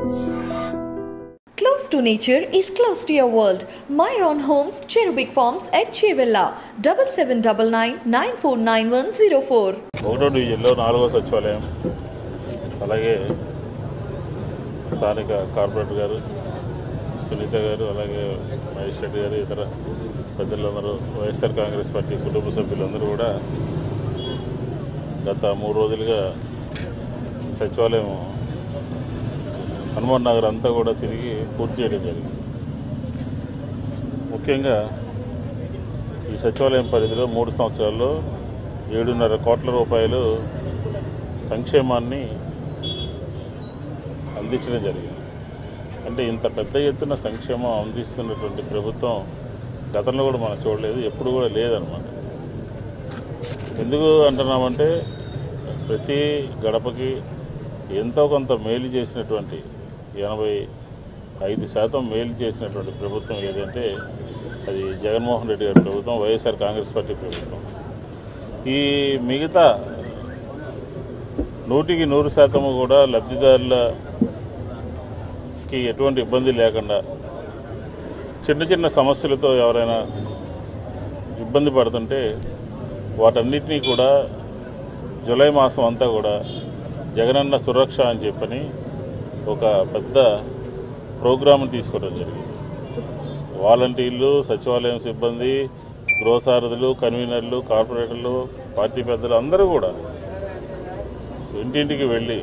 Close to nature is close to your world. Myron Homes, Cherubic Farms at Chevilla, double seven double nine nine four nine one zero four. ఒకటో డివిజన్లో నాలుగో సచివాలయం అలాగే స్థానిక corporator గారు సునీత గారు అలాగే మహేష్ రెడ్డి గారు ఇతర పెద్దలందరూ వైఎస్ఆర్ కాంగ్రెస్ పార్టీ కుటుంబ సభ్యులందరూ కూడా గత మూడు రోజులుగా సచివాలయం హనుమాన్ నగర్ అంతా కూడా తిరిగి పూర్తి చేయడం జరిగింది ముఖ్యంగా ఈ సచివాలయం పరిధిలో మూడు సంవత్సరాల్లో ఏడున్నర కోట్ల రూపాయలు సంక్షేమాన్ని అందించడం జరిగింది అంటే ఇంత పెద్ద ఎత్తున సంక్షేమం అందిస్తున్నటువంటి ప్రభుత్వం గతంలో కూడా మనం చూడలేదు ఎప్పుడు కూడా లేదనమాట ఎందుకు అంటున్నామంటే ప్రతి గడపకి ఎంతో కొంత మేలు చేసినటువంటి ఎనభై ఐదు శాతం మేలు చేసినటువంటి ప్రభుత్వం ఏదంటే అది జగన్మోహన్ రెడ్డి గారి ప్రభుత్వం వైఎస్ఆర్ కాంగ్రెస్ పార్టీ ప్రభుత్వం ఈ మిగతా నూటికి నూరు శాతము కూడా లబ్ధిదారులకి ఎటువంటి ఇబ్బంది లేకుండా చిన్న చిన్న సమస్యలతో ఎవరైనా ఇబ్బంది పడుతుంటే వాటన్నిటినీ కూడా జూలై మాసం అంతా కూడా జగనన్న సురక్ష అని చెప్పని ఒక పెద్ద ప్రోగ్రామ్ తీసుకోవడం జరిగింది వాలంటీర్లు సచివాలయం సిబ్బంది గృహసారథులు కన్వీనర్లు కార్పొరేటర్లు పార్టీ పెద్దలు అందరూ కూడా ఇంటింటికి వెళ్ళి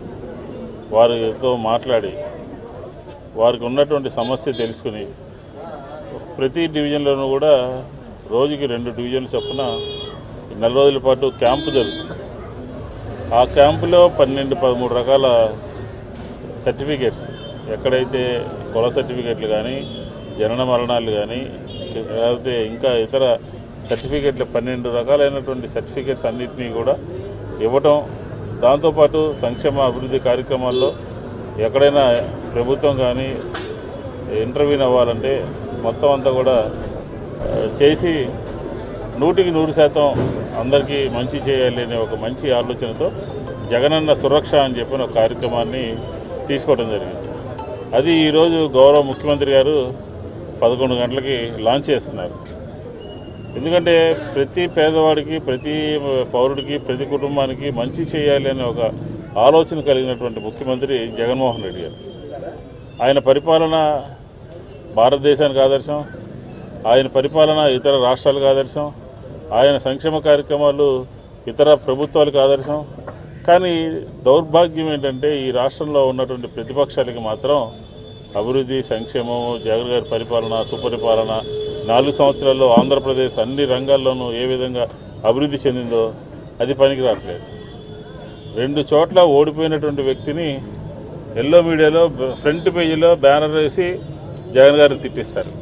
వారితో మాట్లాడి వారికి ఉన్నటువంటి సమస్య తెలుసుకుని ప్రతి డివిజన్లోనూ కూడా రోజుకి రెండు డివిజన్లు చొప్పున నెల రోజుల పాటు క్యాంపు జరుగుతుంది ఆ క్యాంపులో పన్నెండు పదమూడు రకాల సర్టిఫికేట్స్ ఎక్కడైతే కుల సర్టిఫికేట్లు కానీ జనన మరణాలు కానీ లేకపోతే ఇంకా ఇతర సర్టిఫికేట్లు పన్నెండు రకాలైనటువంటి సర్టిఫికేట్స్ అన్నింటినీ కూడా ఇవ్వటం దాంతోపాటు సంక్షేమ అభివృద్ధి కార్యక్రమాల్లో ఎక్కడైనా ప్రభుత్వం కానీ ఇంటర్వ్యూని అవ్వాలంటే మొత్తం అంతా కూడా ఆ, చేసి నూటికి నూరు శాతం అందరికీ మంచి చేయాలి అనే ఒక మంచి ఆలోచనతో జగనన్న సురక్ష అని చెప్పిన ఒక కార్యక్రమాన్ని తీసుకోవడం జరిగింది అది ఈరోజు గౌరవ ముఖ్యమంత్రి గారు పదకొండు గంటలకి లాంచ్ చేస్తున్నారు ఎందుకంటే ప్రతి పేదవాడికి ప్రతి పౌరుడికి ప్రతి కుటుంబానికి మంచి చేయాలి అనే ఒక ఆలోచన కలిగినటువంటి ముఖ్యమంత్రి జగన్మోహన్ రెడ్డి గారు ఆయన పరిపాలన భారతదేశానికి ఆదర్శం ఆయన పరిపాలన ఇతర రాష్ట్రాలకు ఆదర్శం ఆయన సంక్షేమ కార్యక్రమాలు ఇతర ప్రభుత్వాలకు ఆదర్శం కానీ దౌర్భాగ్యం ఏంటంటే ఈ రాష్ట్రంలో ఉన్నటువంటి ప్రతిపక్షాలకి మాత్రం అభివృద్ధి సంక్షేమం జగన్ గారి పరిపాలన సుపరిపాలన నాలుగు సంవత్సరాల్లో ఆంధ్రప్రదేశ్ అన్ని రంగాల్లోనూ ఏ విధంగా అభివృద్ధి చెందిందో అది పనికి రావట్లేదు రెండు చోట్ల ఓడిపోయినటువంటి వ్యక్తిని ఎల్లో మీడియాలో బ- ఫ్రంట్ పేజీలో బ్యానర్ వేసి జగన్ గారిని తిట్టిస్తారు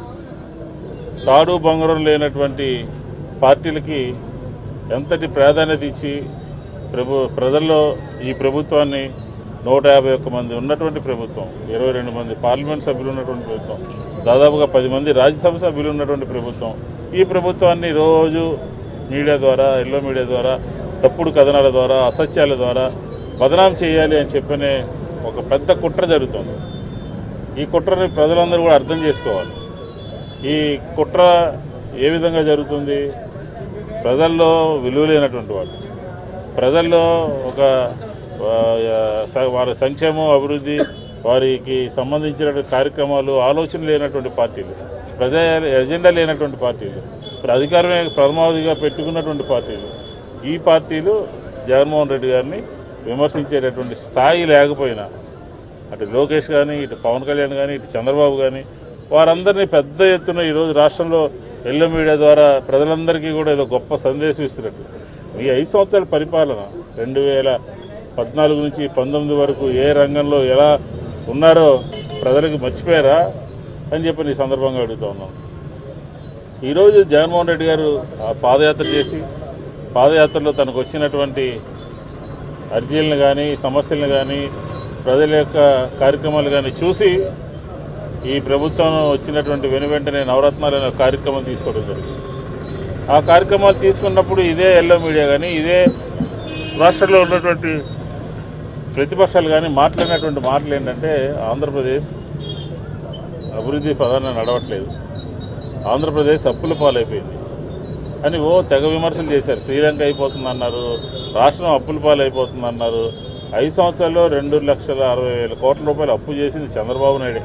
తాడు బొంగరం లేనటువంటి పార్టీలకి ఎంతటి ప్రాధాన్యత ఇచ్చి ప్రభు ప్రజల్లో ఈ ప్రభుత్వాన్ని నూట యాభై ఒక్క మంది ఉన్నటువంటి ప్రభుత్వం ఇరవై రెండు మంది పార్లమెంట్ సభ్యులు ఉన్నటువంటి ప్రభుత్వం దాదాపుగా పది మంది రాజ్యసభ సభ్యులు ఉన్నటువంటి ప్రభుత్వం ఈ ప్రభుత్వాన్ని రోజు మీడియా ద్వారా ఎల్లో మీడియా ద్వారా తప్పుడు కథనాల ద్వారా అసత్యాల ద్వారా బదనాం చేయాలి అని చెప్పనే ఒక పెద్ద కుట్ర జరుగుతుంది ఈ కుట్రని ప్రజలందరూ కూడా అర్థం చేసుకోవాలి ఈ కుట్ర ఏ విధంగా జరుగుతుంది ప్రజల్లో విలువ లేనటువంటి వాళ్ళు ప్రజల్లో ఒక ఆ, స- వారి సంక్షేమం అభివృద్ధి వారికి సంబంధించినటువంటి కార్యక్రమాలు ఆలోచన లేనటువంటి పార్టీలు ప్రజా ఎజెండా లేనటువంటి పార్టీలు ఇప్పుడు అధికారమే ప్రథమావధిగా పెట్టుకున్నటువంటి పార్టీలు ఈ పార్టీలు జగన్మోహన్ రెడ్డి గారిని విమర్శించేటటువంటి స్థాయి లేకపోయినా అటు లోకేష్ కానీ ఇటు పవన్ కళ్యాణ్ కానీ ఇటు చంద్రబాబు కానీ వారందరినీ పెద్ద ఎత్తున ఈరోజు రాష్ట్రంలో ఎల్లో మీడియా ద్వారా ప్రజలందరికీ కూడా ఏదో గొప్ప సందేశం ఇస్తున్నట్టు ఈ ఐదు సంవత్సరాల పరిపాలన రెండు వేల పద్నాలుగు నుంచి పంతొమ్మిది వరకు ఏ రంగంలో ఎలా ఉన్నారో ప్రజలకు మర్చిపోయారా అని చెప్పి ఈ సందర్భంగా అడుగుతా ఉన్నాం ఈరోజు జగన్మోహన్ రెడ్డి గారు ఆ పాదయాత్ర చేసి పాదయాత్రలో తనకు వచ్చినటువంటి అర్జీలను కానీ సమస్యలను కానీ ప్రజల యొక్క కార్యక్రమాలు కానీ చూసి ఈ ప్రభుత్వం వచ్చినటువంటి వెను వెంటనే నవరత్నాలు అనే కార్యక్రమం తీసుకోవడం జరిగింది ఆ కార్యక్రమాలు తీసుకున్నప్పుడు ఇదే ఎల్లో మీడియా కానీ ఇదే రాష్ట్రంలో ఉన్నటువంటి ప్రతిపక్షాలు కానీ మాట్లాడినటువంటి మాటలు ఏంటంటే ఆంధ్రప్రదేశ్ అభివృద్ధి ప్రధానంగా నడవట్లేదు ఆంధ్రప్రదేశ్ అప్పుల పాలైపోయింది అని ఓ తెగ విమర్శలు చేశారు శ్రీలంక అయిపోతుంది అన్నారు రాష్ట్రం అప్పుల పాలైపోతుంది అన్నారు ఐదు సంవత్సరాల్లో రెండు లక్షల అరవై వేల కోట్ల రూపాయలు అప్పు చేసింది చంద్రబాబు నాయుడే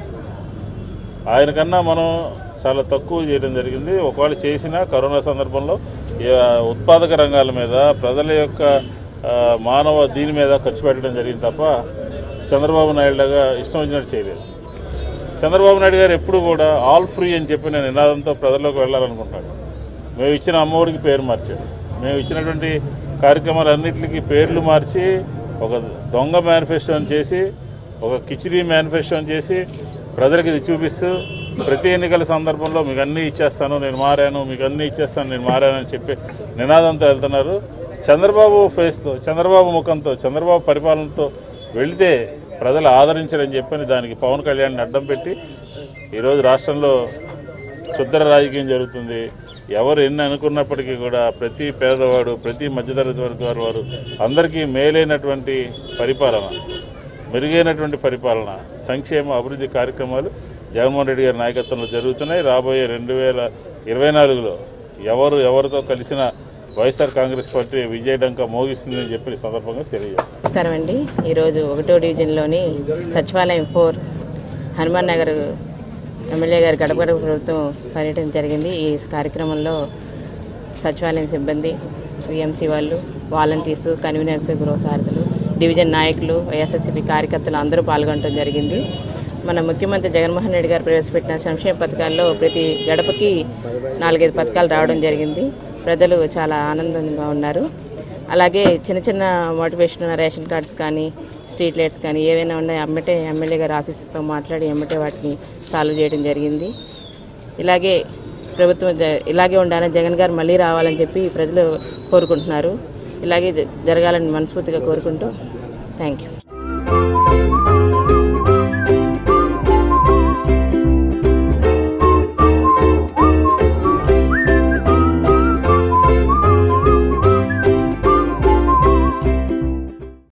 ఆయన కన్నా మనం చాలా తక్కువ చేయడం జరిగింది ఒకవేళ చేసినా కరోనా సందర్భంలో ఈ, ఆ, ఉత్పాదక రంగాల మీద ప్రజల యొక్క ఆ, మానవ దీని మీద ఖర్చు పెట్టడం జరిగింది తప్ప చంద్రబాబు నాయుడులాగా ఇష్టం వచ్చినట్టు చేయలేదు చంద్రబాబు నాయుడు గారు ఎప్పుడు కూడా ఆల్ ఫ్రీ అని చెప్పిన నినాదంతో ప్రజల్లోకి వెళ్ళాలనుకుంటాడు మేము ఇచ్చిన అమ్మఒడికి పేరు మార్చాడు మేము ఇచ్చినటువంటి కార్యక్రమాలన్నింటికి పేర్లు మార్చి ఒక దొంగ మేనిఫెస్టోని చేసి ఒక కిచిడీ మేనిఫెస్టోని చేసి ప్రజలకు ఇది చూపిస్తూ ప్రతి ఎన్నికల సందర్భంలో మీకు అన్నీ ఇచ్చేస్తాను నేను మారాను మీకు అన్నీ ఇచ్చేస్తాను నేను మారాను అని చెప్పి నినాదంతో వెళ్తున్నారు చంద్రబాబు ఫేస్తో చంద్రబాబు ముఖంతో చంద్రబాబు పరిపాలనతో వెళితే ప్రజలు ఆదరించరని చెప్పని దానికి పవన్ కళ్యాణ్ని అడ్డం పెట్టి ఈరోజు రాష్ట్రంలో క్షుద్ర రాజకీయం జరుగుతుంది ఎవరు ఎన్ని అనుకున్నప్పటికీ కూడా ప్రతి పేదవాడు ప్రతి మధ్యతరగతి వర్గ వారు వారు అందరికీ మేలైనటువంటి పరిపాలన మెరుగైనటువంటి పరిపాలన సంక్షేమ అభివృద్ధి కార్యక్రమాలు జగన్మోహన్ రెడ్డి గారి నాయకత్వంలో జరుగుతున్నాయి రాబోయే రెండు వేల ఇరవై నాలుగులో ఎవరు ఎవరితో కలిసిన వైఎస్ఆర్ కాంగ్రెస్ పార్టీ విజయడంక మోగిస్తుందని చెప్పి ఈ సందర్భంగా తెలియజేస్తాను నమస్కారం అండి ఈరోజు ఒకటో డివిజన్లోని సచివాలయం ఫోర్ హనుమాన్ నగర్ ఎమ్మెల్యే గారి గడప గడప ప్రభుత్వం పర్యటన జరిగింది ఈ కార్యక్రమంలో సచివాలయం సిబ్బంది విఎంసీ వాళ్ళు వాలంటీర్స్ కన్వీనర్స్ గృహసారథులు డివిజన్ నాయకులు వైఎస్ఆర్సీపీ కార్యకర్తలు అందరూ పాల్గొనడం జరిగింది మన ముఖ్యమంత్రి జగన్మోహన్ రెడ్డి గారు ప్రవేశపెట్టిన సంక్షేమ పథకాల్లో ప్రతి గడపకి నాలుగైదు పథకాలు రావడం జరిగింది ప్రజలు చాలా ఆనందంగా ఉన్నారు అలాగే చిన్న చిన్న మోటివేషన్ రేషన్ కార్డ్స్ కానీ స్ట్రీట్ లైట్స్ కానీ ఏవైనా ఉన్నాయి అమ్మటే ఎమ్మెల్యే గారి ఆఫీసెస్తో మాట్లాడి ఎమ్మటే వాటిని సాల్వ్ చేయడం జరిగింది ఇలాగే ప్రభుత్వం జ- ఇలాగే ఉండాలని జగన్ గారు మళ్ళీ రావాలని చెప్పి ప్రజలు కోరుకుంటున్నారు ఇలాగే జ- జరగాలని మనస్ఫూర్తిగా కోరుకుంటూ థ్యాంక్ యూ